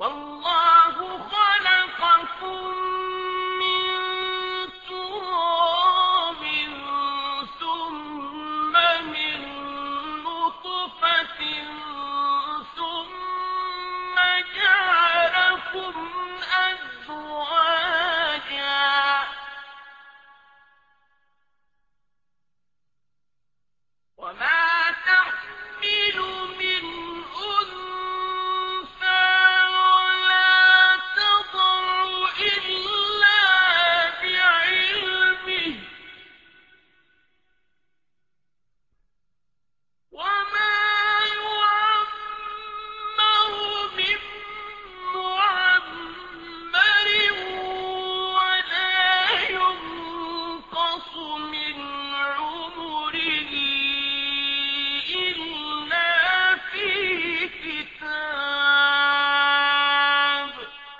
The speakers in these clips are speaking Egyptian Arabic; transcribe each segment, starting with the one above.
والله خلقكم من تراب ثم من نطفة ثم جعلكم أزواجا وما تحمل من أنثى ولا تضع إلا بعلمه وما يعمر من معمر ولا ينقص من عمره إلا في كتاب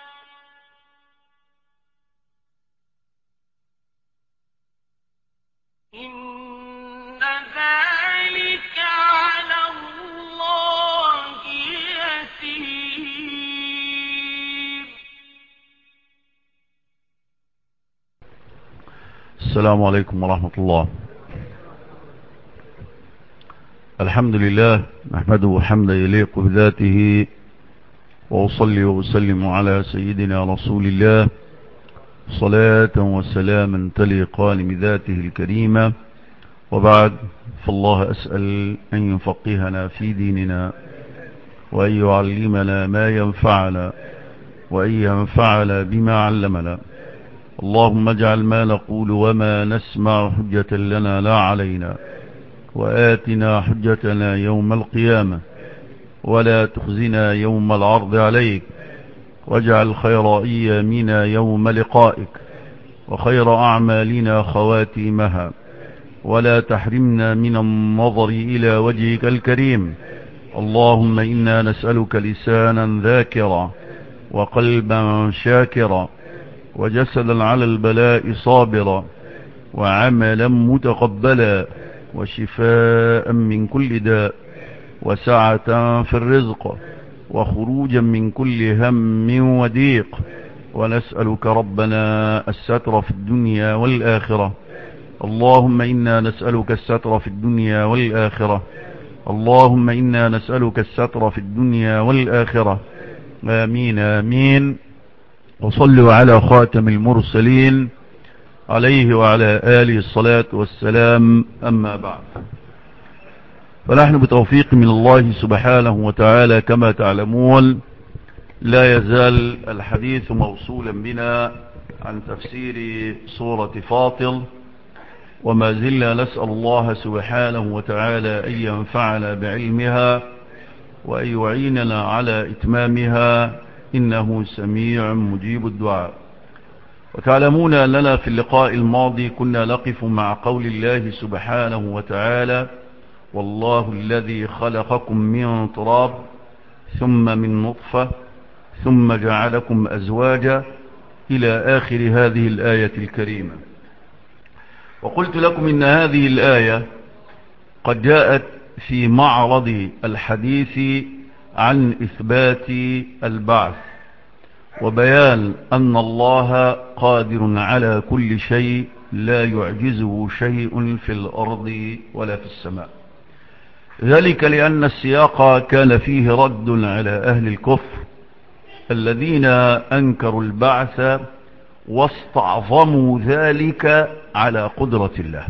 إن ذلك على الله يسير السلام عليكم ورحمة الله الحمد لله نحمده حمدا يليق بذاته وأصلي وأسلم على سيدنا رسول الله صلاة وسلاما تليقان بذاته الكريمة وبعد فالله أسأل أن يفقهنا في ديننا وأن يعلمنا ما ينفعنا وأن ينفعنا بما علمنا اللهم اجعل ما نقول وما نسمع حجة لنا لا علينا وآتنا حجتنا يوم القيامة ولا تخزنا يوم العرض عليك واجعل خير أيامنا يوم لقائك وخير أعمالنا خواتيمها ولا تحرمنا من النظر إلى وجهك الكريم اللهم إنا نسألك لسانا ذاكرا وقلبا شاكرا وجسدا على البلاء صابرا وعملا متقبلا وشفاء من كل داء وسعة في الرزق وخروجا من كل هم وضيق ونسألك ربنا الستر في الدنيا والآخرة اللهم إنا نسألك الستر في الدنيا والآخرة اللهم إنا نسألك الستر في الدنيا والآخرة آمين آمين وصلوا على خاتم المرسلين عليه وعلى آله الصلاة والسلام أما بعد فنحن بتوفيق من الله سبحانه وتعالى كما تعلمون لا يزال الحديث موصولا بنا عن تفسير سورة فاطر وما زلنا نسأل الله سبحانه وتعالى أن ينفعنا بعلمها وأن يعيننا على إتمامها إنه سميع مجيب الدعاء وتعلمون أننا في اللقاء الماضي كنا نقف مع قول الله سبحانه وتعالى والله الذي خلقكم من تراب ثم من نطفة ثم جعلكم أزواجا إلى آخر هذه الآية الكريمة وقلت لكم إن هذه الآية قد جاءت في معرض الحديث عن إثبات البعث وبيان أن الله قادر على كل شيء لا يعجزه شيء في الأرض ولا في السماء ذلك لأن السياق كان فيه رد على أهل الكفر الذين أنكروا البعث واستعظموا ذلك على قدرة الله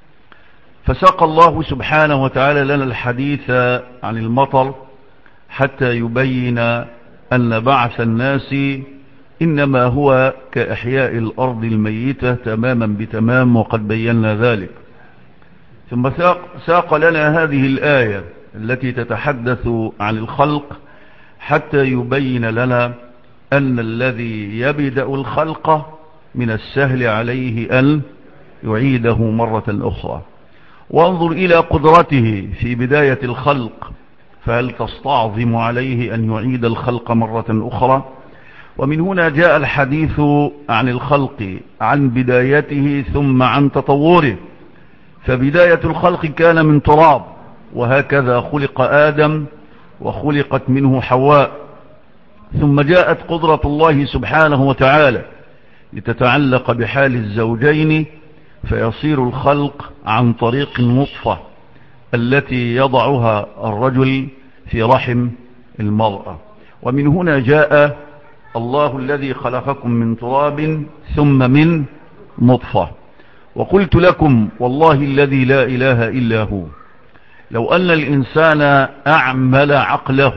فساق الله سبحانه وتعالى لنا الحديث عن المطر حتى يبين أن بعث الناس إنما هو كإحياء الأرض الميتة تماما بتمام وقد بينا ذلك ثم ساق, ساق لنا هذه الآية التي تتحدث عن الخلق حتى يبين لنا أن الذي يبدأ الخلق من السهل عليه أن يعيده مرة أخرى وانظر إلى قدرته في بداية الخلق فهل تستعظم عليه أن يعيد الخلق مرة أخرى ومن هنا جاء الحديث عن الخلق عن بدايته ثم عن تطوره فبداية الخلق كان من تراب وهكذا خلق آدم وخلقت منه حواء ثم جاءت قدرة الله سبحانه وتعالى لتتعلق بحال الزوجين فيصير الخلق عن طريق النطفة التي يضعها الرجل في رحم المرأة ومن هنا جاء الله الذي خلقكم من تراب ثم من نطفة وقلت لكم والله الذي لا إله إلا هو لو أن الإنسان أعمل عقله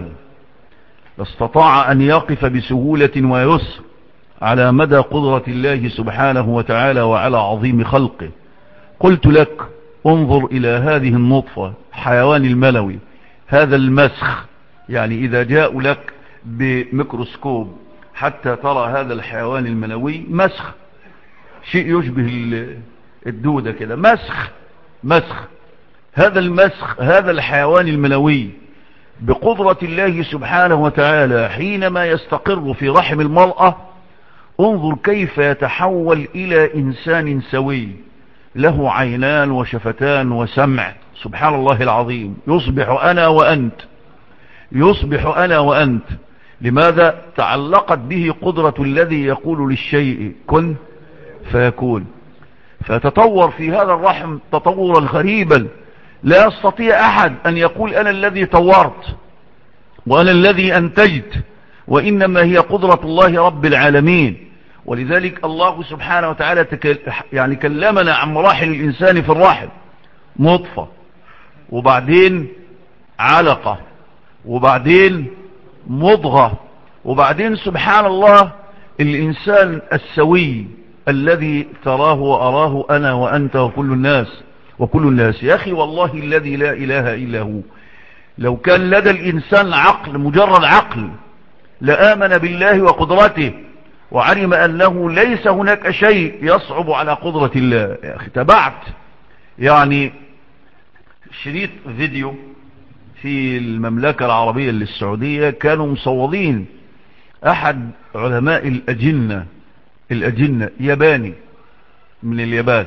لاستطاع أن يقف بسهولة ويسر على مدى قدرة الله سبحانه وتعالى وعلى عظيم خلقه قلت لك انظر إلى هذه النطفة حيوان الملوي هذا المسخ يعني إذا جاء لك بميكروسكوب حتى ترى هذا الحيوان المنوي مسخ شيء يشبه الدودة كده مسخ مسخ هذا المسخ هذا الحيوان المنوي بقدرة الله سبحانه وتعالى حينما يستقر في رحم المرأة انظر كيف يتحول إلى إنسان سوي له عينان وشفتان وسمع سبحان الله العظيم يصبح أنا وأنت يصبح أنا وأنت لماذا تعلقت به قدرة الذي يقول للشيء كن فيكون فتطور في هذا الرحم تطورا غريبا لا يستطيع أحد أن يقول أنا الذي طورت وأنا الذي أنتجت وإنما هي قدرة الله رب العالمين ولذلك الله سبحانه وتعالى تكل يعني كلمنا عن مراحل الإنسان في الرحم نطفة وبعدين علقة وبعدين مضغة وبعدين سبحان الله الإنسان السوي الذي تراه وأراه أنا وأنت وكل الناس وكل الناس يا أخي والله الذي لا إله إلا هو لو كان لدى الإنسان عقل مجرد عقل لآمن بالله وقدرته وعلم أنه ليس هناك شيء يصعب على قدرة الله يا أخي تبعت يعني شريط فيديو في المملكة العربية للسعودية كانوا مصوضين أحد علماء الأجنة الأجنة ياباني من اليابان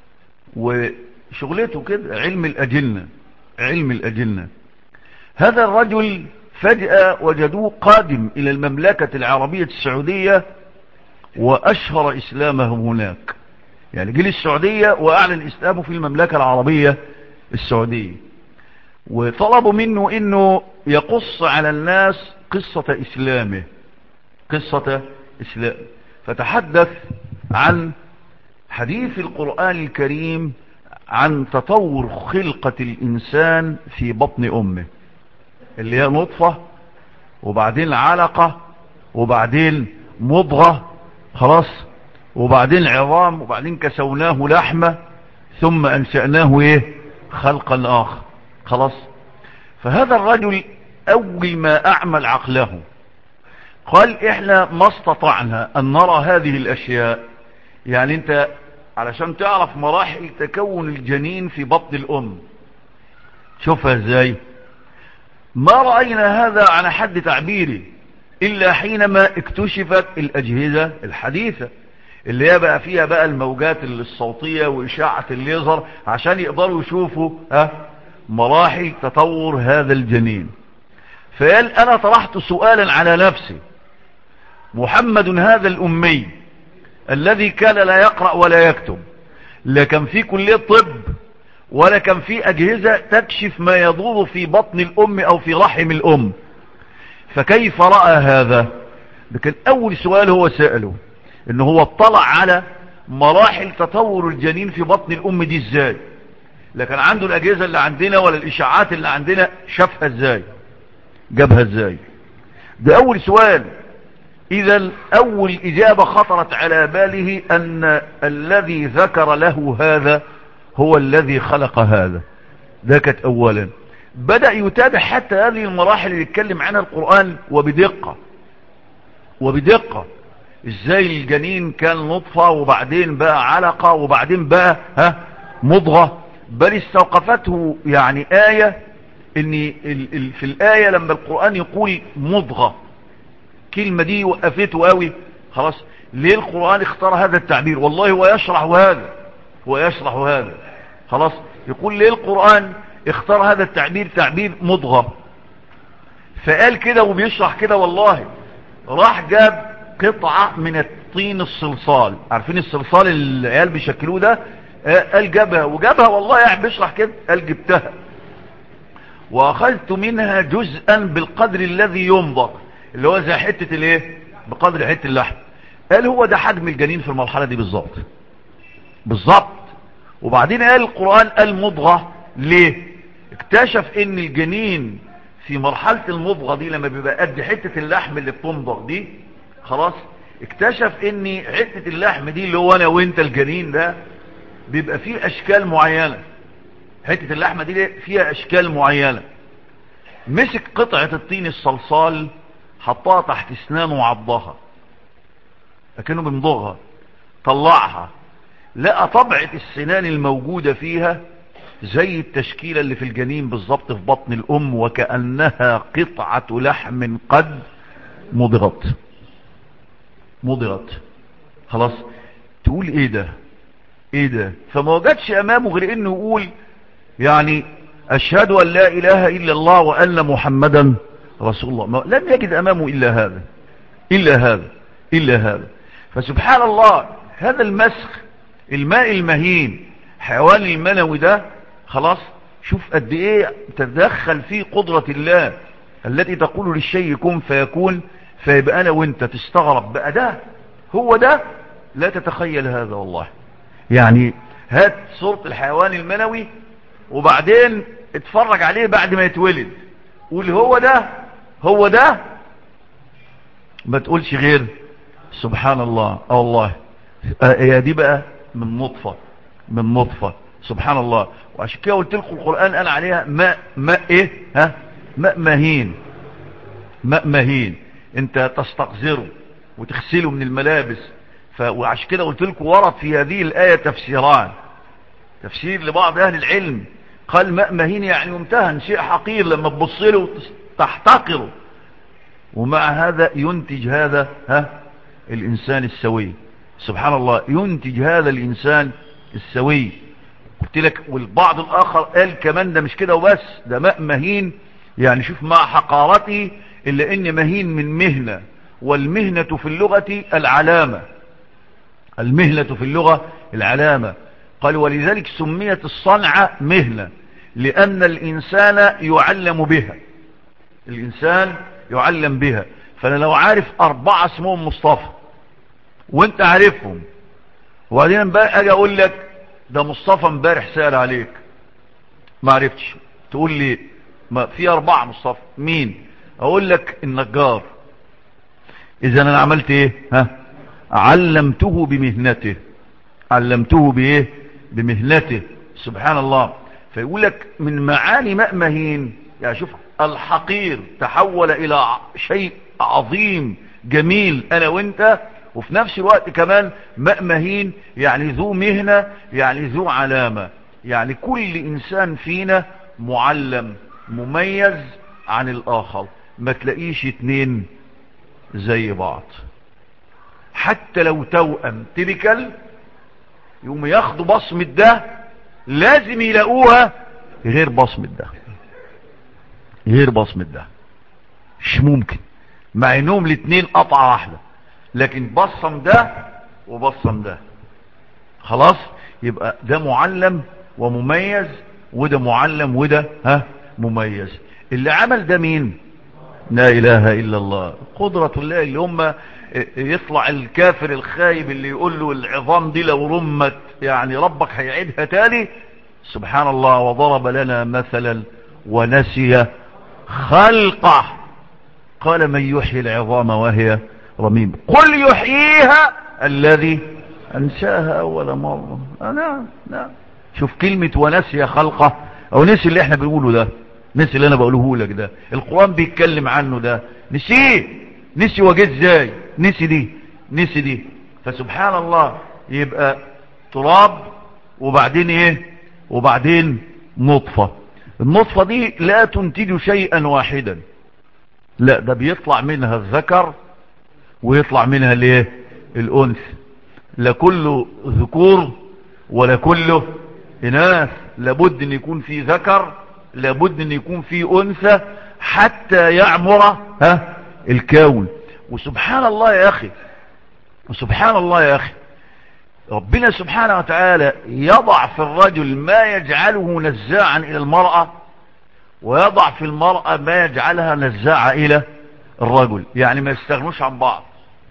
وشغلته كده علم الأجنة علم الأجنة هذا الرجل فجأة وجدوه قادم إلى المملكة العربية السعودية وأشهر إسلامه هناك يعني جه السعودية وأعلن إسلامه في المملكة العربية السعودية وطلبوا منه انه يقص على الناس قصة اسلامه قصة اسلام فتحدث عن حديث القرآن الكريم عن تطور خلقة الانسان في بطن امه اللي هي نطفة وبعدين علقة وبعدين مضغة خلاص وبعدين عظام وبعدين كسوناه لحمة ثم انشأناه ايه خلقا اخر خلاص فهذا الرجل أول ما أعمل عقله قال إحنا ما استطعنا أن نرى هذه الأشياء يعني أنت علشان تعرف مراحل تكون الجنين في بطن الأم شوفها ازاي ما رأينا هذا على حد تعبيري إلا حينما اكتشفت الأجهزة الحديثة اللي هي بقى فيها بقى الموجات الصوتية وإشاعة الليزر عشان يقدروا يشوفوا ها مراحل تطور هذا الجنين فقال انا طرحت سؤالا على نفسي محمد هذا الامي الذي كان لا يقرأ ولا يكتب لا كان في كلية طب ولا كان في اجهزة تكشف ما يدور في بطن الام او في رحم الام فكيف رأى هذا لكن اول سؤال هو سأله ان هو اطلع على مراحل تطور الجنين في بطن الام دي ازاي لكن عنده الاجهزة اللي عندنا ولا الاشاعات اللي عندنا شافها ازاي جابها ازاي ده اول سؤال اذا اول اجابة خطرت على باله ان الذي ذكر له هذا هو الذي خلق هذا ده كانت اولا بدأ يتابع حتى هذه المراحل اللي يتكلم عنها القرآن وبدقة وبدقة ازاي الجنين كان نطفة وبعدين بقى علقة وبعدين بقى ها مضغة بل استوقفته يعني آية ان ال ال في الآية لما القرآن يقول مضغة كلمة دي وقفته قوي خلاص ليه القرآن اختار هذا التعبير والله هو يشرح هذا هو يشرح هذا خلاص يقول ليه القرآن اختار هذا التعبير تعبير مضغة فقال كده وبيشرح كده والله راح جاب قطعة من الطين الصلصال عارفين الصلصال اللي العيال بيشكلوه ده آه، قال جابها وجابها والله يعني بيشرح كده قال جبتها واخذت منها جزءا بالقدر الذي ينضغ اللي هو زي حتة الايه بقدر حتة اللحم قال هو ده حجم الجنين في المرحلة دي بالظبط بالظبط وبعدين قال القرآن قال مضغة ليه اكتشف ان الجنين في مرحلة المضغة دي لما بيبقى قد حتة اللحم اللي بتمضغ دي خلاص اكتشف ان حتة اللحم دي اللي هو انا وانت الجنين ده بيبقى فيه اشكال معينة حتة اللحمة دي فيها اشكال معينة مسك قطعة الطين الصلصال حطها تحت اسنانه وعضها لكنه بيمضغها طلعها لقى طبعة السنان الموجودة فيها زي التشكيلة اللي في الجنين بالظبط في بطن الأم وكأنها قطعة لحم قد مضغت مضغت خلاص تقول ايه ده ايه ده فما وجدش امامه غير انه يقول يعني اشهد ان لا اله الا الله وان محمدا رسول الله ما لم يجد امامه الا هذا الا هذا الا هذا فسبحان الله هذا المسخ الماء المهين حيوان المنوي ده خلاص شوف قد ايه تتدخل فيه قدرة الله التي تقول للشيء كن فيكون فيبقى انا وانت تستغرب بقى ده هو ده لا تتخيل هذا والله يعني هات صورة الحيوان المنوي وبعدين اتفرج عليه بعد ما يتولد قول هو ده هو ده ما تقولش غير سبحان الله اه والله هي دي بقى من نطفة من نطفة سبحان الله وعشان كده قلت لكم القرآن قال عليها ماء ماء ايه ها ماء مهين ماء مهين انت تستقذره وتغسله من الملابس ف... وعشان كده قلت لكم ورد في هذه الآية تفسيران تفسير لبعض أهل العلم قال ماء مهين يعني ممتهن شيء حقير لما تبص له تحتقره ومع هذا ينتج هذا ها الإنسان السوي سبحان الله ينتج هذا الإنسان السوي قلت لك والبعض الآخر قال كمان ده مش كده وبس ده ماء مهين يعني شوف مع حقارته إلا إن مهين من مهنة والمهنة في اللغة العلامة المهنة في اللغة العلامة قال ولذلك سميت الصنعة مهنة لأن الإنسان يعلم بها الإنسان يعلم بها فأنا لو عارف أربعة اسمهم مصطفى وانت عارفهم وبعدين بقى أجي أقول لك ده مصطفى امبارح سأل عليك ما عرفتش تقول لي ما في أربعة مصطفى مين أقول لك النجار إذا أنا عملت إيه ها علمته بمهنته علمته بإيه بمهنته سبحان الله فيقول لك من معاني ماء مهين يعني شوف الحقير تحول إلى شيء عظيم جميل أنا وانت وفي نفس الوقت كمان ماء مهين يعني ذو مهنة يعني ذو علامة يعني كل إنسان فينا معلم مميز عن الآخر ما تلاقيش اتنين زي بعض حتى لو توأم تبكل يوم ياخدوا بصمة ده لازم يلاقوها غير بصمة ده غير بصمة ده مش ممكن مع انهم الاتنين قطعة واحدة لكن بصم ده وبصم ده خلاص يبقى ده معلم ومميز وده معلم وده ها مميز اللي عمل ده مين لا اله الا الله قدرة الله اللي هم يطلع الكافر الخايب اللي يقول له العظام دي لو رمت يعني ربك هيعيدها تاني سبحان الله وضرب لنا مثلا ونسي خلقه قال من يحيي العظام وهي رميم قل يحييها الذي انشاها اول مرة انا لا شوف كلمة ونسي خلقه او نسي اللي احنا بنقوله ده نسي اللي انا بقوله لك ده القرآن بيتكلم عنه ده نسيه نسي وجه ازاي نسي دي نسي دي فسبحان الله يبقى تراب وبعدين ايه وبعدين نطفة النطفة دي لا تنتج شيئا واحدا لا ده بيطلع منها الذكر ويطلع منها الايه الانثى لا كله ذكور ولا كله اناث لابد ان يكون في ذكر لابد ان يكون في انثى حتى يعمر ها الكون وسبحان الله يا اخي وسبحان الله يا اخي ربنا سبحانه وتعالى يضع في الرجل ما يجعله نزاعا الى المرأة ويضع في المرأة ما يجعلها نزاعة الى الرجل يعني ما يستغنوش عن بعض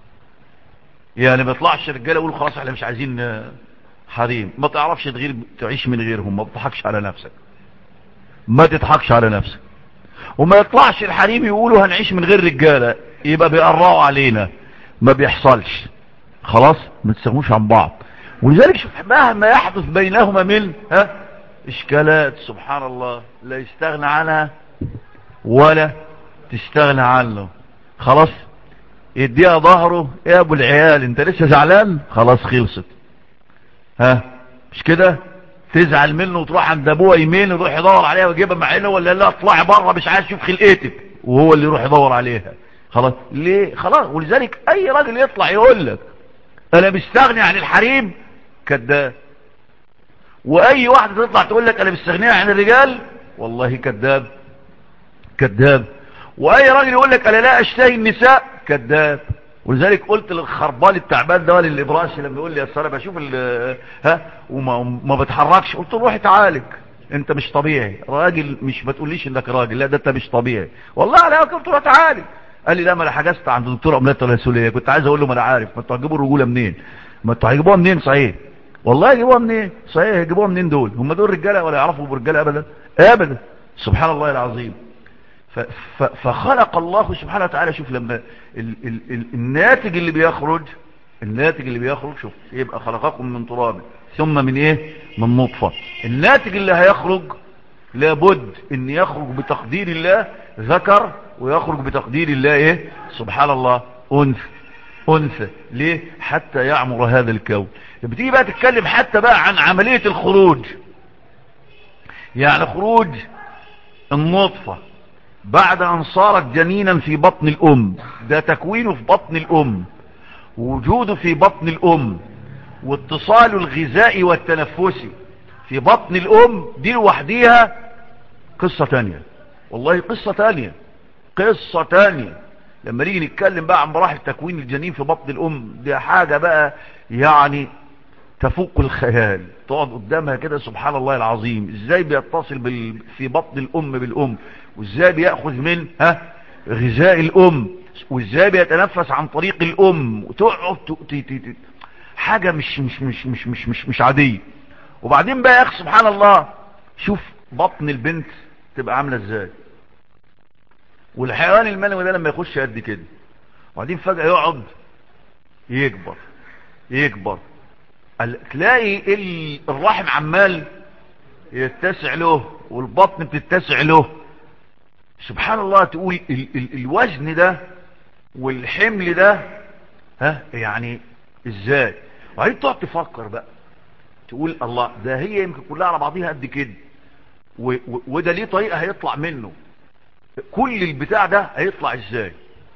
يعني ما يطلعش رجاله يقولوا خلاص احنا مش عايزين حريم ما تعرفش تغير تعيش من غيرهم ما تضحكش على نفسك ما تضحكش على نفسك وما يطلعش الحريم يقولوا هنعيش من غير رجاله يبقى بيقرعوا علينا ما بيحصلش خلاص ما تستغنوش عن بعض ولذلك شوف مهما يحدث بينهما من ها اشكالات سبحان الله لا يستغنى عنها ولا تستغنى عنه خلاص يديها ظهره يا ابو العيال انت لسه زعلان خلاص خلصت ها مش كده تزعل منه وتروح عند ابوها يمين يروح يدور عليها ويجيبها مع عينه ولا لا اطلعي بره مش عايز اشوف خلقتك وهو اللي يروح يدور عليها خلاص ليه خلاص ولذلك اي راجل يطلع يقول لك انا مستغني عن الحريم كذاب واي واحده تطلع تقول لك انا مستغنيه عن الرجال والله كذاب كذاب واي راجل يقول لك انا لا اشتهي النساء كذاب ولذلك قلت للخربال التعبان ده للابراشي لما يقول لي يا ساره بشوف ها وما ما بتحركش قلت له روح اتعالج انت مش طبيعي راجل مش ما تقوليش انك راجل لا ده انت مش طبيعي والله انا قلت له اتعالج قال لي لا ما انا حجزت عند دكتور امنيه تناسليه كنت عايز اقول له ما انا عارف ما انتوا هتجيبوا الرجوله منين ما انتوا هتجيبوها منين صحيح والله يجيبوها منين صحيح يجيبوها منين دول هم دول رجاله ولا يعرفوا برجاله ابدا ابدا سبحان الله العظيم ف ف فخلق الله سبحانه وتعالى شوف لما ال ال ال الناتج اللي بيخرج الناتج اللي بيخرج شوف يبقى خلقكم من تراب ثم من ايه من نطفة الناتج اللي هيخرج لابد ان يخرج بتقدير الله ذكر ويخرج بتقدير الله ايه سبحان الله انثى انثى ليه حتى يعمر هذا الكون بتيجي بقى تتكلم حتى بقى عن عملية الخروج يعني خروج النطفة بعد ان صارت جنينا في بطن الام ده تكوينه في بطن الام وجوده في بطن الام واتصاله الغذائي والتنفسي في بطن الام دي لوحديها قصة تانية والله قصة تانية قصة تانية لما نيجي نتكلم بقى عن مراحل تكوين الجنين في بطن الام دي حاجة بقى يعني تفوق الخيال تقعد قدامها كده سبحان الله العظيم ازاي بيتصل بال... في بطن الام بالام وازاي بيأخذ من ها غذاء الام وازاي بيتنفس عن طريق الام وتقعد ت... ت... ت... حاجة مش مش مش مش مش مش, مش عادية وبعدين بقى يا اخي سبحان الله شوف بطن البنت تبقى عاملة ازاي والحيوان المنوي ده لما يخش قد كده وبعدين فجأة يقعد يكبر يكبر تلاقي الرحم عمال يتسع له والبطن بتتسع له سبحان الله تقول ال ال الوزن ده والحمل ده ها يعني ازاي وبعدين تقعد تفكر بقى تقول الله ده هي يمكن كلها على بعضيها قد كده وده ليه طريقه هيطلع منه كل البتاع ده هيطلع ازاي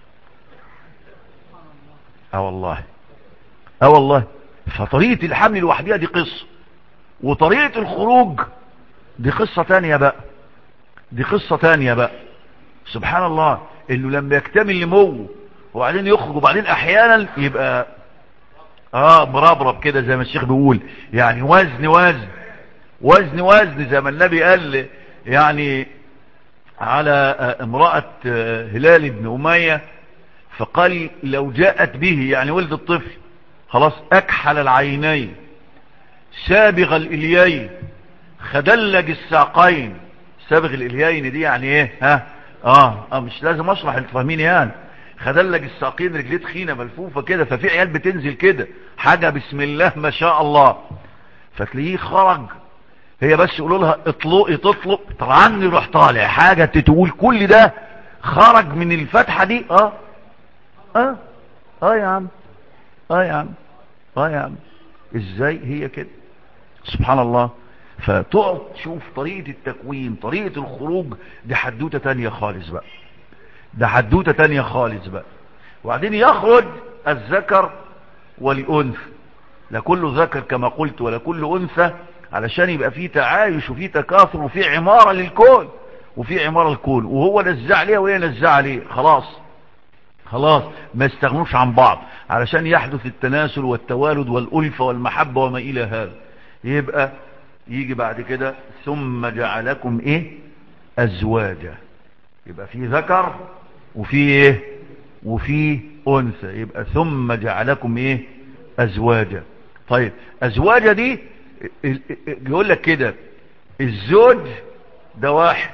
اه والله اه والله فطريقة الحمل لوحدها دي قصة وطريقة الخروج دي قصة تانية بقى دي قصة تانية بقى سبحان الله انه لما يكتمل نموه وبعدين يخرج وبعدين احيانا يبقى اه مربرب كده زي ما الشيخ بيقول يعني وزن وزن وزن وزن زي ما النبي قال يعني على امرأة هلال بن أمية فقال لو جاءت به يعني ولد الطفل خلاص اكحل العينين سابغ الاليين خدلج الساقين سابغ الاليين دي يعني ايه ها اه, آه مش لازم اشرح انتوا فاهمين يعني خدلج الساقين رجليه تخينه ملفوفه كده ففي عيال بتنزل كده حاجه بسم الله ما شاء الله فتلاقيه خرج هي بس يقولوا لها اطلقي تطلق طبعا يروح طالع حاجه تقول كل ده خرج من الفتحه دي اه اه اه يا عم اه يا عم اه يا عم ازاي هي كده سبحان الله فتقعد تشوف طريقة التكوين طريقة الخروج دي حدوتة تانية خالص بقى ده حدوتة تانية خالص بقى وبعدين يخرج الذكر والأنثى لا كل ذكر كما قلت ولا كل أنثى علشان يبقى فيه تعايش وفيه تكاثر وفيه عمارة للكون وفيه عمارة الكون وهو نزع عليه وهي نزع عليه خلاص خلاص ما يستغنوش عن بعض علشان يحدث التناسل والتوالد والألفة والمحبة وما إلى هذا يبقى يجي بعد كده ثم جعلكم ايه ازواجا يبقى في ذكر وفي ايه وفي انثى يبقى ثم جعلكم ايه ازواجا طيب ازواجا دي يقول لك كده الزوج ده واحد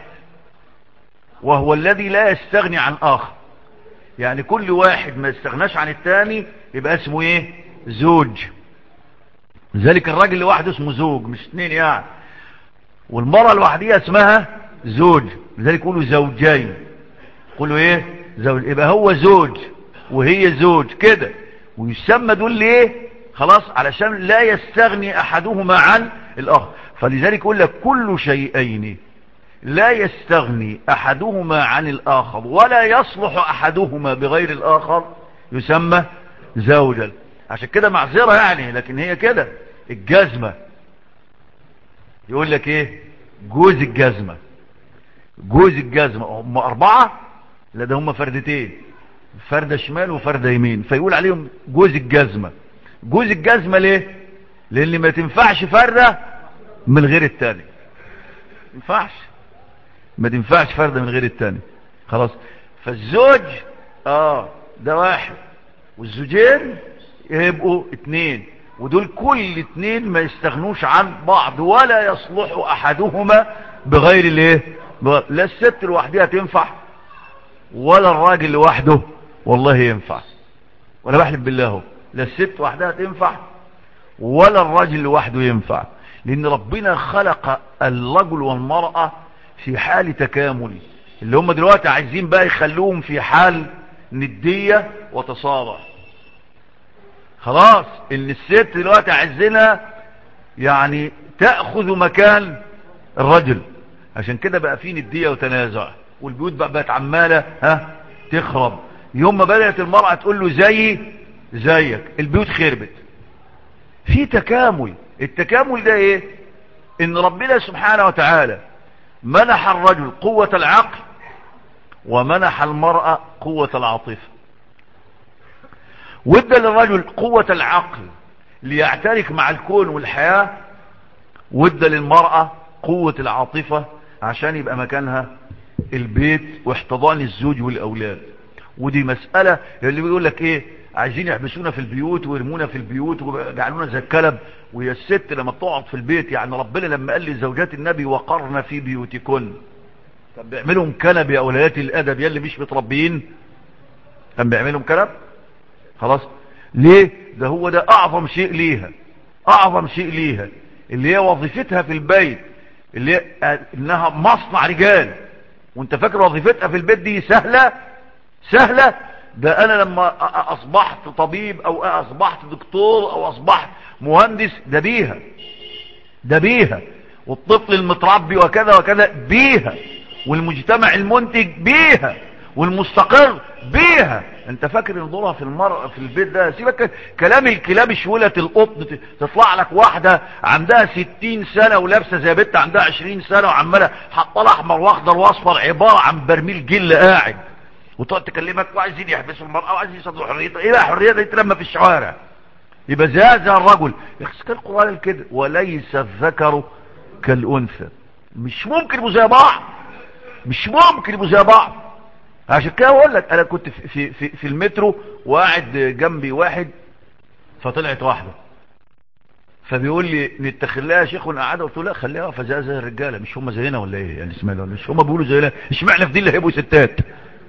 وهو الذي لا يستغني عن اخر يعني كل واحد ما يستغناش عن الثاني يبقى اسمه ايه زوج ذلك الراجل لوحده اسمه زوج مش اثنين يعني والمرأة لوحدها اسمها زوج لذلك يقولوا زوجين يقولوا ايه زوج يبقى هو زوج وهي زوج كده ويسمى دول ليه خلاص علشان لا يستغني احدهما عن الاخر فلذلك يقول لك كل شيئين لا يستغني احدهما عن الاخر ولا يصلح احدهما بغير الاخر يسمى زوجا عشان كده معذرة يعني لكن هي كده الجزمة يقول لك ايه جوز الجزمة جوز الجزمة هم اربعة لا ده هم فردتين فردة شمال وفردة يمين فيقول عليهم جوز الجزمة جوز الجزمة ليه لان ما تنفعش فردة من غير التاني ينفعش ما تنفعش فردة من غير التاني خلاص فالزوج اه ده واحد والزوجين يبقوا اتنين ودول كل اتنين ما يستغنوش عن بعض ولا يصلح احدهما بغير الايه لا الست لوحدها تنفع ولا الراجل لوحده والله ينفع ولا بحلف بالله لا الست وحدها تنفع ولا الراجل لوحده ينفع لان ربنا خلق الرجل والمرأة في حال تكامل اللي هم دلوقتي عايزين بقى يخلوهم في حال ندية وتصارع خلاص ان الست دلوقتي عايزينها يعني تأخذ مكان الرجل عشان كده بقى في ندية وتنازع والبيوت بقى بقت عمالة ها تخرب يوم ما بدأت المرأة تقول له زي زيك البيوت خربت في تكامل التكامل ده ايه ان ربنا سبحانه وتعالى منح الرجل قوة العقل ومنح المرأة قوة العاطفة وادى للرجل قوة العقل ليعترك مع الكون والحياة وادى للمرأة قوة العاطفة عشان يبقى مكانها البيت واحتضان الزوج والأولاد ودي مسألة اللي بيقول لك ايه عايزين يحبسونا في البيوت ويرمونا في البيوت ويجعلونا زي الكلب ويا الست لما بتقعد في البيت يعني ربنا لما قال لزوجات النبي وقرن في بيوتكن كان بيعملهم كنب يا اوليات الادب يلي مش متربيين كان بيعملهم كنب خلاص ليه ده هو ده اعظم شيء ليها اعظم شيء ليها اللي هي وظيفتها في البيت اللي هي انها مصنع رجال وانت فاكر وظيفتها في البيت دي سهلة سهلة ده انا لما اصبحت طبيب او اصبحت دكتور او اصبحت مهندس ده بيها ده بيها والطفل المتربي وكذا وكذا بيها والمجتمع المنتج بيها والمستقر بيها انت فاكر ان دورها في المرأة في البيت ده سيبك كلام الكلاب شولة القطن تطلع لك واحدة عندها ستين سنة ولابسة زي بنت عندها عشرين سنة وعمالة حاطة احمر واخضر واصفر عبارة عن برميل جل قاعد وتقعد تكلمك وعايزين يحبسوا المرأة وعايزين يصدروا حريتها ايه بقى حريتها يتلمى في الشوارع يبقى زي هذا الرجل يخسك القرآن كده وليس الذكر كالأنثى مش ممكن يبقوا زي بعض مش ممكن يبقوا زي بعض عشان كده اقول لك انا كنت في, في, في, في المترو وقاعد جنبي واحد فطلعت واحدة فبيقول لي نتخذ لها يا شيخ ونقعدها قلت له لا خليها واقفه زي زي الرجاله مش هم زينا ولا ايه يعني اسمها مش هم بيقولوا زينا اشمعنى في دي اللي هيبقوا ستات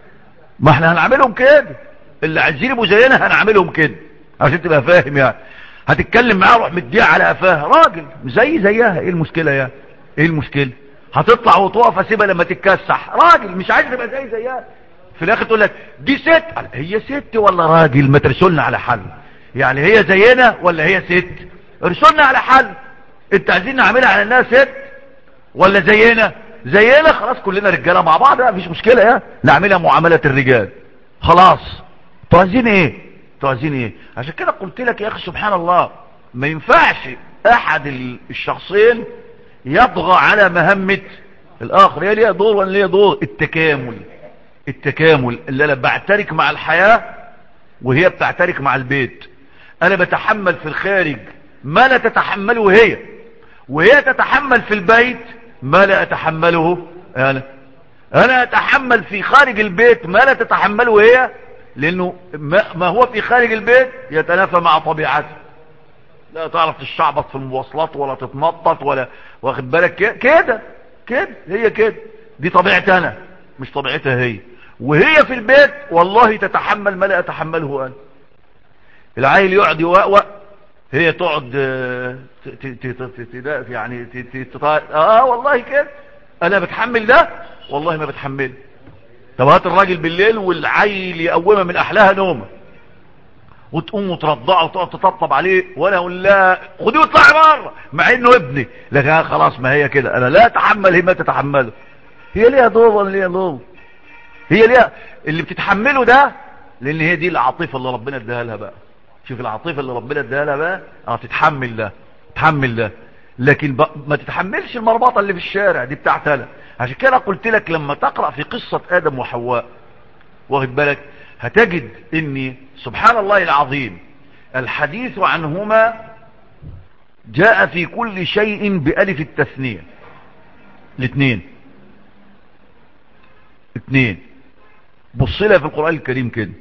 ما احنا هنعملهم كده اللي عايزين يبقوا زينا هنعملهم كده عشان تبقى فاهم يعني هتتكلم معاه روح مديها على قفاها راجل زي زيها ايه المشكله يعني ايه المشكله هتطلع وتقف اسيبها لما تتكسح راجل مش عايز تبقى زي زيها في الاخر تقول لك دي ست هي ست ولا راجل ما ترسلنا على حل يعني هي زينا ولا هي ست ارسلنا على حل انت عايزين نعملها على انها ست ولا زينا زينا خلاص كلنا رجاله مع بعض مفيش مشكله يا نعملها معامله الرجال خلاص انتوا عايزين ايه انتوا عايزين ايه عشان كده قلت لك يا اخي سبحان الله ما ينفعش احد الشخصين يطغى على مهمه الاخر هي ليها دور ولا ليها دور التكامل التكامل اللي انا بعترك مع الحياة وهي بتعترك مع البيت انا بتحمل في الخارج ما لا تتحمله هي وهي تتحمل في البيت ما لا اتحمله انا انا اتحمل في خارج البيت ما لا تتحمله هي لانه ما ما هو في خارج البيت يتنافى مع طبيعته لا تعرف تشعبط في المواصلات ولا تتنطط ولا واخد بالك كده كده كده هي كده دي طبيعتي انا مش طبيعتها هي وهي في البيت والله تتحمل ما لا اتحمله انا العيل يقعد يوقوق هي تقعد آه، ت- ت- ت- ت- ت- يعني ت- ت- ت- اه والله كده انا بتحمل ده والله ما بتحمل طب هات الراجل بالليل والعيل يقومها من احلاها نومه وتقوم وترضعه وتقعد تطبطب عليه وانا اقول لا خديه واطلعي بره مع انه ابني لكن أنا خلاص ما هي كده انا لا اتحمل هي ما تتحمله هي ليها دور ولا ليها دور هي ليها اللي بتتحمله ده لان هي دي العاطفه اللي ربنا اداها لها بقى شوف العاطفه اللي ربنا اداها لها بقى اه تتحمل ده تتحمل ده لكن بق- ما تتحملش المربطه اللي في الشارع دي بتاعتها انا عشان كده قلت لك لما تقرا في قصه ادم وحواء واخد بالك هتجد ان سبحان الله العظيم الحديث عنهما جاء في كل شيء بألف التثنية الاثنين اثنين بص لها في القرآن الكريم كده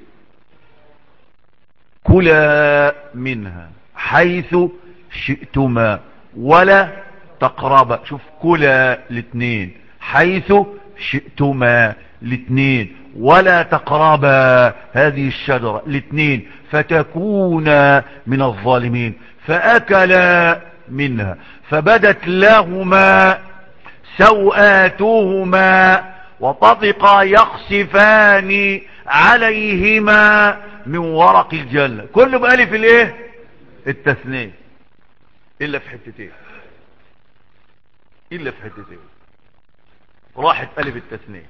كلا منها حيث شئتما ولا تقربا شوف كلا الاثنين حيث شئتما الاثنين ولا تقربا هذه الشجرة الاثنين فتكونا من الظالمين فأكلا منها فبدت لهما سوآتهما وطفقا يخصفان عليهما من ورق الجنة كله بألف الايه التثنية إلا في حتتين إلا في حتتين راحت ألف التثنية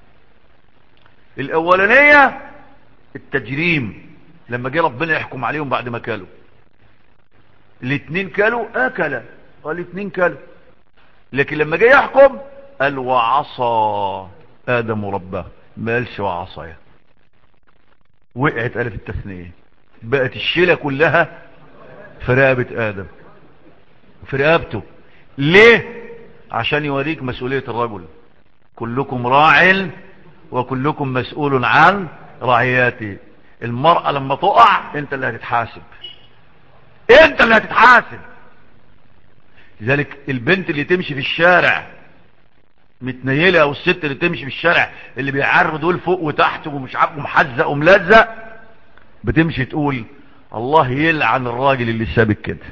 الأولانية التجريم لما جه ربنا يحكم عليهم بعد ما كلوا الاثنين كلوا أكل الاثنين كلوا لكن لما جه يحكم قال وعصى آدم ربه ما قالش وعصى وقعت ألف التثنية بقت الشيلة كلها في رقبة آدم في رقبته ليه عشان يوريك مسؤولية الرجل كلكم راع وكلكم مسؤول عن رعياته المرأة لما تقع انت اللي هتتحاسب انت اللي هتتحاسب لذلك البنت اللي تمشي في الشارع متنيلة او الست اللي تمشي في الشارع اللي بيعرض دول فوق وتحت ومش عارف ومحزق وملزق بتمشي تقول الله يلعن الراجل اللي سابك كده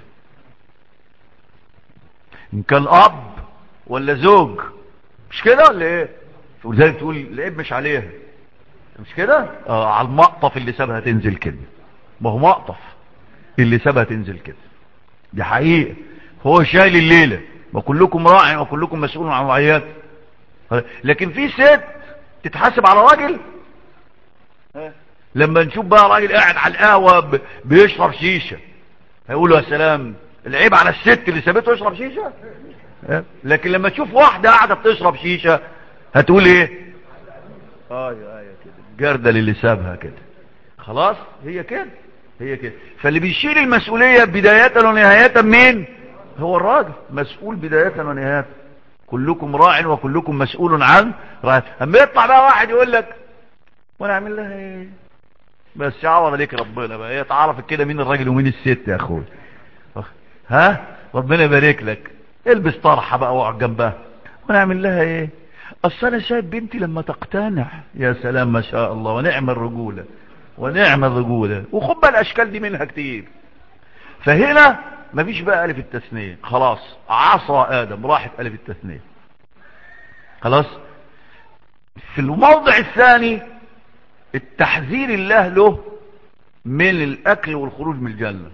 ان كان اب ولا زوج مش كده ولا ايه ولذلك تقول العيب مش عليها مش كده اه على المقطف اللي سابها تنزل كده ما هو مقطف اللي سابها تنزل كده دي حقيقة هو شايل الليلة وكلكم راعي وكلكم مسؤول عن رعيات لكن في ست تتحاسب على راجل لما نشوف بقى راجل قاعد على القهوة ب- بيشرب شيشة هيقولوا يا سلام العيب على الست اللي سابته يشرب شيشة لكن لما تشوف واحدة قاعدة بتشرب شيشة هتقول ايه ايوه ايوه كده الجردل اللي سابها كده خلاص هي كده هي كده فاللي بيشيل المسؤولية بداية ونهاية مين هو الراجل مسؤول بداية ونهاية كلكم راع وكلكم مسؤول عن رعايته اما يطلع بقى واحد يقول لك وانا اعمل لها ايه بس يعور عليك ربنا بقى هي تعرف كده مين الراجل ومين الست يا اخوي ها ربنا يبارك لك البس طرحه بقى واقعد جنبها وانا اعمل لها ايه اصل انا شايف بنتي لما تقتنع يا سلام ما شاء الله ونعم الرجوله ونعم الرجوله وخد بقى الاشكال دي منها كتير فهنا مفيش بقى الف التثنيه خلاص عصى ادم راحت الف التثنيه خلاص في الموضع الثاني التحذير الله له من الاكل والخروج من الجنه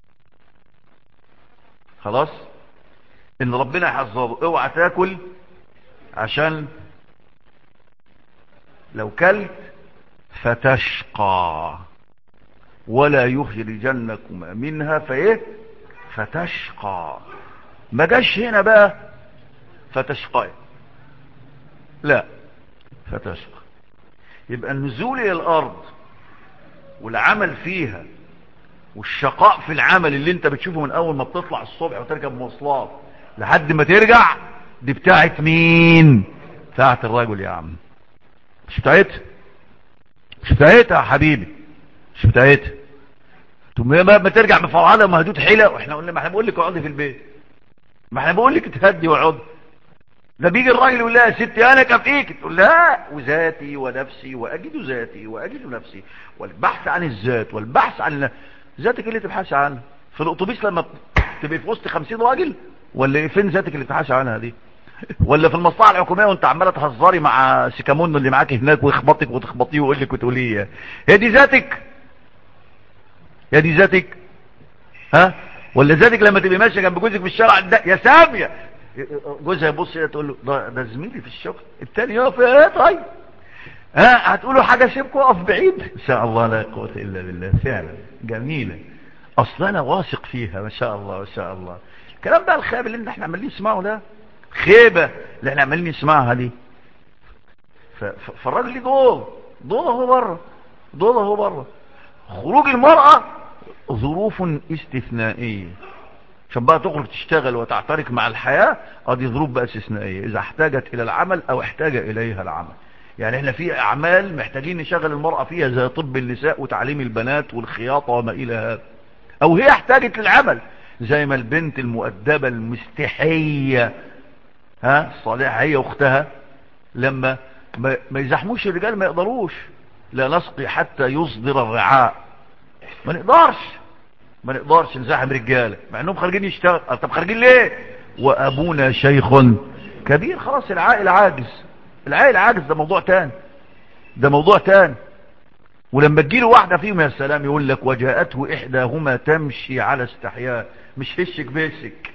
خلاص ان ربنا يحذره اوعى تاكل عشان لو كلت فتشقى ولا يخرجنكما منها فايه فتشقى ما جاش هنا بقى فتشقى لا فتشقى يبقى النزول الى الارض والعمل فيها والشقاء في العمل اللي انت بتشوفه من اول ما بتطلع الصبح وتركب مواصلات لحد ما ترجع دي بتاعت مين بتاعت الرجل يا عم مش بتاعتها مش بتاعتها يا حبيبي مش بتاعتها ثم ما, ما ترجع بفرعانه ومهدود حيله واحنا قلنا ما احنا بقول لك اقعدي في البيت ما احنا بقول لك تهدي واقعدي ده بيجي الراجل يقول لها يا ستي انا كفيك تقول لا وذاتي ونفسي واجد ذاتي واجد نفسي والبحث عن الذات والبحث عن ذاتك اللي تبحث عنها في الاتوبيس لما تبقى في وسط 50 راجل ولا إيه؟ فين ذاتك اللي تبحث عنها دي ولا في المصلحه الحكوميه وانت عماله تهزري مع سيكامون اللي معاك هناك ويخبطك وتخبطيه ويقول لك وتقوليه هي دي ذاتك هي دي ذاتك ها ولا ذاتك لما تبقى ماشيه جنب جوزك في الشارع ده يا ساميه جوزها يبص تقول له ده, ده زميلي في الشغل التاني يقف ايه طيب ها هتقولوا حاجه سيبكم اقف بعيد ان شاء الله لا قوه الا بالله فعلا جميله اصلا انا واثق فيها ما شاء الله ما شاء الله الكلام بقى الخيب اللي احنا عمالين نسمعه ده خيبه اللي احنا عمالين نسمعها دي فالراجل ليه دور دور اهو بره دور اهو بره خروج المراه ظروف استثنائيه عشان بقى تخرج تشتغل وتعترك مع الحياة ادي ظروف بقى استثنائية اذا احتاجت الى العمل او احتاج اليها العمل يعني احنا في اعمال محتاجين نشغل المرأة فيها زي طب النساء وتعليم البنات والخياطة وما الى هذا او هي احتاجت للعمل زي ما البنت المؤدبة المستحية ها الصالحة هي واختها لما ما, ما يزحموش الرجال ما يقدروش لا نسقي حتى يصدر الرعاء ما نقدرش ما نقدرش نزاحم رجاله مع انهم خارجين يشتغل طب خارجين ليه وابونا شيخ كبير خلاص العائل عاجز العائل عاجز ده موضوع تاني ده موضوع تاني ولما تجيله واحدة فيهم يا سلام يقول لك وجاءته إحداهما تمشي على استحياء مش هشك بيسك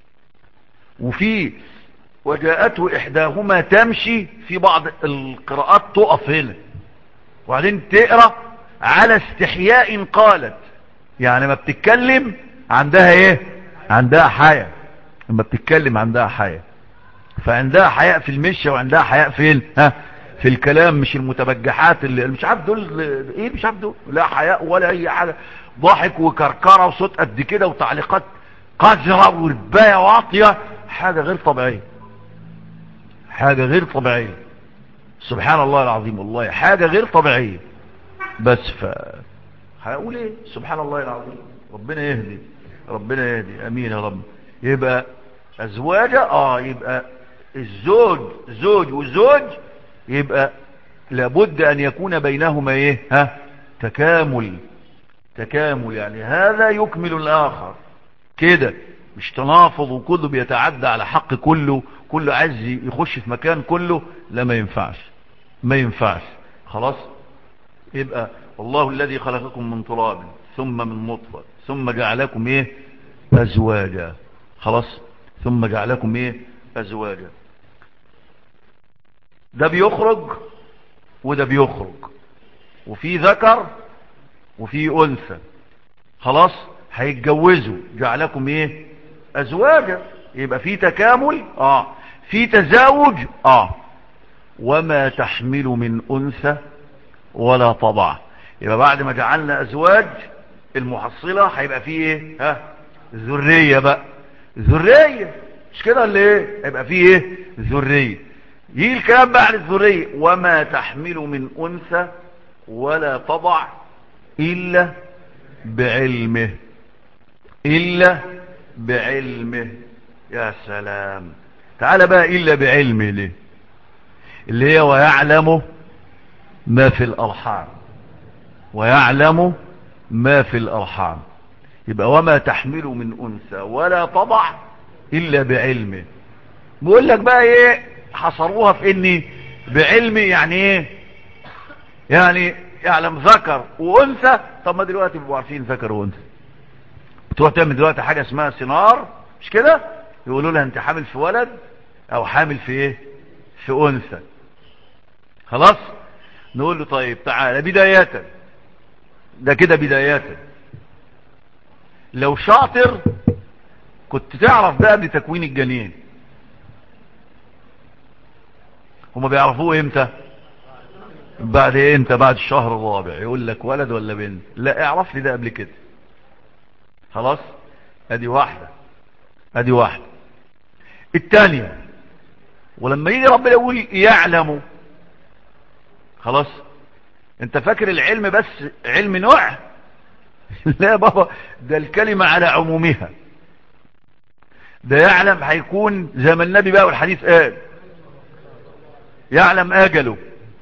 وفي وجاءته إحداهما تمشي في بعض القراءات تقف هنا وبعدين تقرأ على استحياء قالت يعني ما بتتكلم عندها ايه عندها حياء لما بتتكلم عندها حياء فعندها حياء في المشي وعندها حياء في ها في الكلام مش المتبجحات اللي مش عارف دول ايه مش عارف دول لا حياء ولا اي حاجه ضحك وكركره وصوت قد كده وتعليقات قذره وربايه واطيه حاجه غير طبيعيه حاجه غير طبيعيه سبحان الله العظيم والله حاجه غير طبيعيه بس ف هقول ايه سبحان الله العظيم ربنا يهدي ربنا يهدي امين يا رب يبقى ازواجة اه يبقى الزوج زوج وزوج يبقى لابد ان يكون بينهما ايه ها تكامل تكامل يعني هذا يكمل الاخر كده مش تنافض وكله بيتعدى على حق كله كله عايز يخش في مكان كله لا ما ينفعش ما ينفعش خلاص يبقى والله الذي خلقكم من تراب ثم من نطفة ثم جعلكم ايه ازواجا خلاص ثم جعلكم ايه ازواجا ده بيخرج وده بيخرج وفي ذكر وفي انثى خلاص هيتجوزوا جعلكم ايه ازواجا يبقى في تكامل اه في تزاوج اه وما تحمل من انثى ولا طبع يبقى بعد ما جعلنا ازواج المحصلة هيبقى فيه ايه ها ذرية بقى ذرية مش كده اللي ايه هيبقى فيه ايه ذرية يجي الكلام بقى عن الذرية وما تحمل من انثى ولا تضع الا بعلمه الا بعلمه يا سلام تعال بقى الا بعلمه ليه اللي هي ويعلم ما في الارحام ويعلم ما في الأرحام يبقى وما تحمل من أنثى ولا تضع إلا بعلمه بيقول لك بقى إيه حصروها في إني بعلمي يعني إيه يعني يعلم ذكر وأنثى طب ما دلوقتي بيبقوا عارفين ذكر وأنثى بتروح تعمل دلوقتي حاجة اسمها سينار مش كده يقولوا لها أنت حامل في ولد أو حامل في إيه في أنثى خلاص نقول له طيب تعالى بداية ده كده بدايات لو شاطر كنت تعرف بقى بتكوين الجنين هما بيعرفوه امتى بعد ايه انت بعد الشهر الرابع يقول لك ولد ولا بنت لا اعرف لي ده قبل كده خلاص ادي واحدة ادي واحدة التانية ولما يجي ربنا يقول يعلم خلاص انت فاكر العلم بس علم نوع لا يا بابا ده الكلمة على عمومها ده يعلم هيكون زي ما النبي بقى والحديث قال يعلم اجله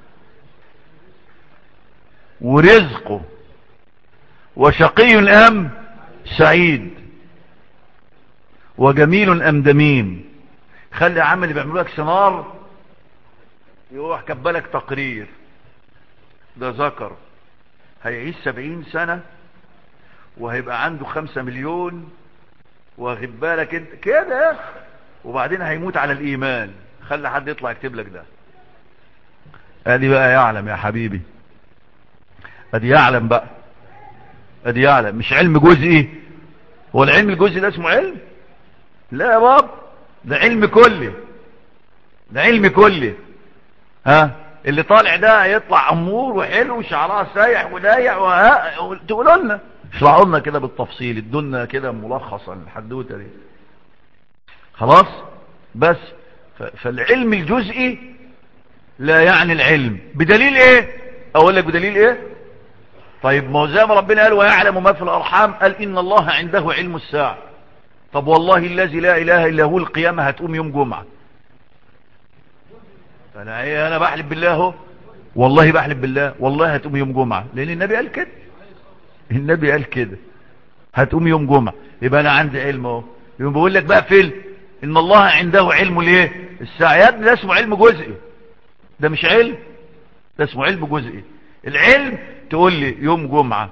ورزقه وشقي ام سعيد وجميل ام دميم خلي عمل اللي بيعملوا لك سنار يروح كبلك تقرير ده ذكر هيعيش سبعين سنة وهيبقى عنده خمسة مليون واخد بالك انت كده وبعدين هيموت على الايمان خلي حد يطلع يكتب لك ده ادي بقى يعلم يا حبيبي ادي يعلم بقى ادي يعلم مش علم جزئي هو العلم الجزئي ده اسمه علم لا يا باب ده علم كلي ده علم كلي ها اللي طالع ده هيطلع امور وحلو وشعرها سايح ودايع وها تقولوا لنا اشرحوا لنا كده بالتفصيل ادونا كده ملخصا الحدوته دي خلاص بس فالعلم الجزئي لا يعني العلم بدليل ايه اقول لك بدليل ايه طيب ما هو زي ما ربنا قال ويعلم ما في الارحام قال ان الله عنده علم الساعه طب والله الذي لا اله الا هو القيامه هتقوم يوم جمعه انا ايه انا بحلف بالله اهو والله بحلف بالله والله هتقوم يوم جمعه لان النبي قال كده النبي قال كده هتقوم يوم جمعه يبقى انا عندي علم اهو يبقى بقول لك بقى فيل ان الله عنده علم الايه الساعه يا ابني ده اسمه علم جزئي ده مش علم ده اسمه علم جزئي العلم تقول لي يوم جمعة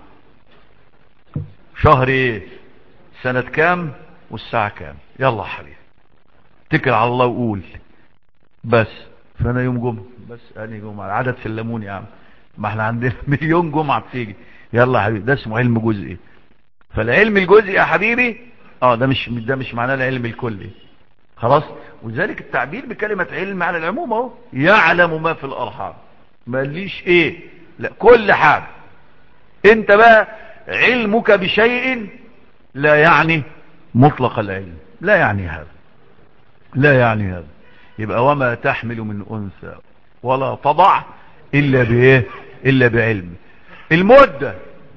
شهر ايه سنة كام والساعة كام يلا يا حبيبي اتكل على الله وقول بس فانا يوم جمعة بس اني جمعة العدد في الليمون يا عم ما احنا عندنا مليون جمعة بتيجي يلا يا حبيبي ده اسمه علم جزئي فالعلم الجزئي يا حبيبي اه ده مش ده مش معناه العلم الكلي خلاص ولذلك التعبير بكلمة علم على العموم اهو يعلم ما في الارحام ماليش ايه لا كل حاجة انت بقى علمك بشيء لا يعني مطلق العلم لا يعني هذا لا يعني هذا يبقى وما تحمل من انثى ولا تضع الا بايه الا بعلم المدة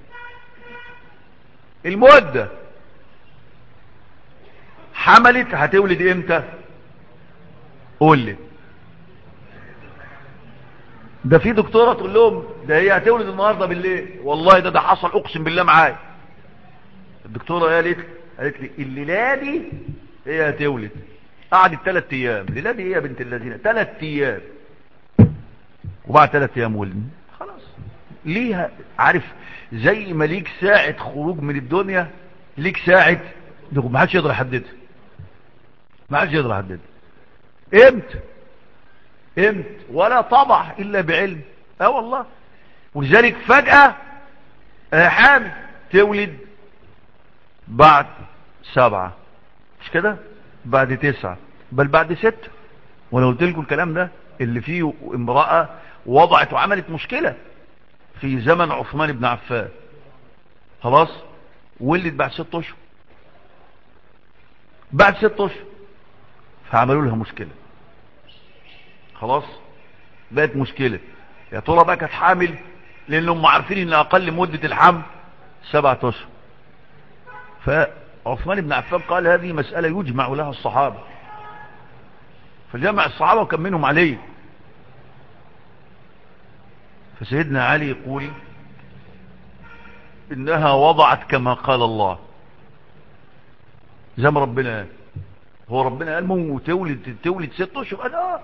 المدة حملت هتولد امتى قول لي ده في دكتورة تقول لهم ده هي هتولد النهاردة بالليل والله ده ده حصل اقسم بالله معايا الدكتورة قالت قالت لي الليلة دي هي هتولد قعدت ثلاث ايام الليلة دي هي يا بنت الذين ثلاث ايام وبعد ثلاث ايام ولد خلاص ليها عارف زي ما ليك ساعة خروج من الدنيا ليك ساعة ما حدش يقدر يحددها ما حدش يقدر يحددها امتى امتى ولا طبع الا بعلم اه والله ولذلك فجأة اه حامل تولد بعد سبعة مش كده بعد تسعة بل بعد ستة وانا قلت لكم الكلام ده اللي فيه امرأة وضعت وعملت مشكلة في زمن عثمان بن عفان خلاص ولد بعد ست اشهر بعد ست اشهر فعملوا لها مشكلة خلاص بقت مشكلة يا ترى بقى كانت حامل لانهم عارفين ان اقل مدة الحمل سبعة اشهر فعثمان بن عفان قال هذه مسألة يجمع لها الصحابة فجمع الصحابة وكان منهم علي فسيدنا علي يقول انها وضعت كما قال الله زي ما ربنا قال هو ربنا قال مو تولد تولد ست اشهر قال اه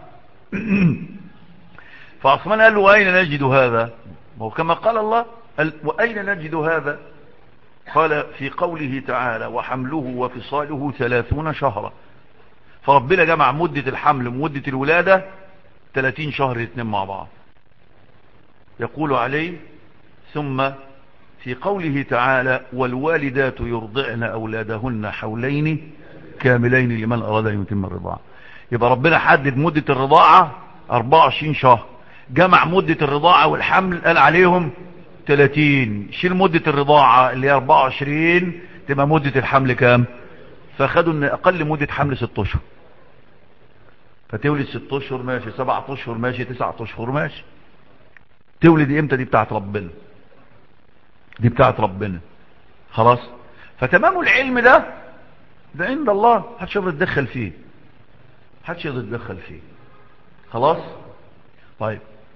فعثمان قال له واين نجد هذا هو كما قال الله قال واين نجد هذا قال في قوله تعالى وحمله وفصاله ثلاثون شهرا فربنا جمع مدة الحمل ومدة الولادة 30 شهر الاثنين مع بعض يقول عليه ثم في قوله تعالى والوالدات يرضعن أولادهن حولين كاملين لمن أراد أن يتم الرضاعة يبقى ربنا حدد مدة الرضاعة 24 شهر جمع مدة الرضاعة والحمل قال عليهم 30 شيل مدة الرضاعة اللي هي 24 تبقى مدة الحمل كام فخدوا ان اقل مدة حمل 6 اشهر فتولد 6 اشهر ماشي 7 اشهر ماشي 9 اشهر ماشي تولد امتى دي بتاعت ربنا دي بتاعت ربنا خلاص فتمام العلم ده ده عند الله محدش يقدر يتدخل فيه محدش يقدر يتدخل فيه خلاص طيب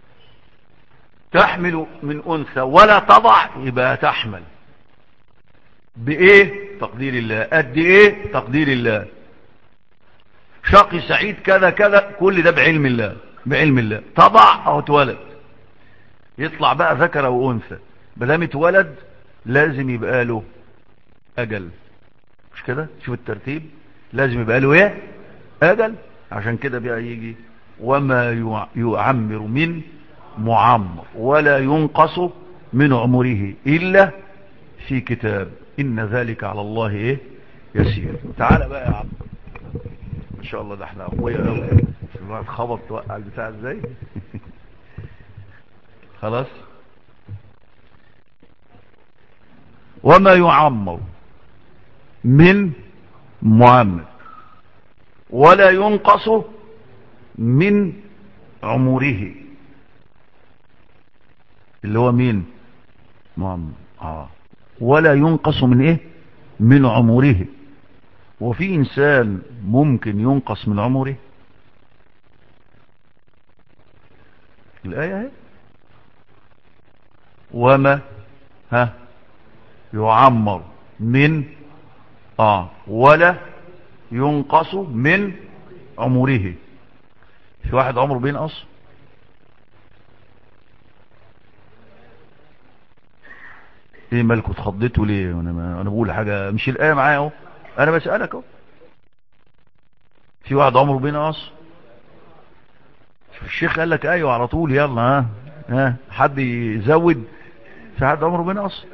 تحمل من أنثى ولا تضع يبقى تحمل بإيه تقدير الله قد إيه تقدير الله شقي سعيد كذا كذا كل ده بعلم الله بعلم الله تضع أو اتولد يطلع بقى ذكر أو أنثى بدام اتولد لازم يبقى له أجل مش كده شوف الترتيب لازم يبقى له ايه أجل عشان كده بقى يجي وما يعمر من معمر ولا ينقص من عمره إلا في كتاب إن ذلك على الله إيه يسير تعال بقى يا عم ما شاء الله ده احنا أخويا قوي الواحد خبط توقع البتاع ازاي خلاص وما يعمر من معمر ولا ينقص من عمره اللي هو مين معمر آه. ولا ينقص من ايه من عمره وفي انسان ممكن ينقص من عمره الآية اهي وما ها يعمر من اه ولا ينقص من عمره في واحد عمره بينقص ايه مالكوا اتخضيتوا ليه وانا ما انا بقول حاجه مش الايه معايا اهو انا بسالك اهو في واحد عمره بينقص الشيخ قال لك ايوه على طول يلا ها ها حد يزود في حد عمره بينقص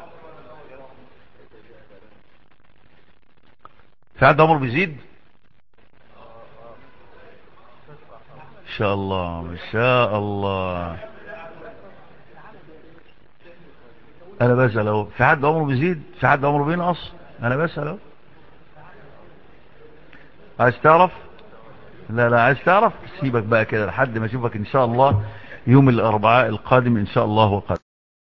في حد عمره بيزيد ان شاء الله ان شاء الله انا بسأل اهو في حد عمره بيزيد في حد عمره بينقص انا بسأل اهو عايز تعرف لا لا عايز تعرف سيبك بقى كده لحد ما اشوفك ان شاء الله يوم الاربعاء القادم ان شاء الله وقد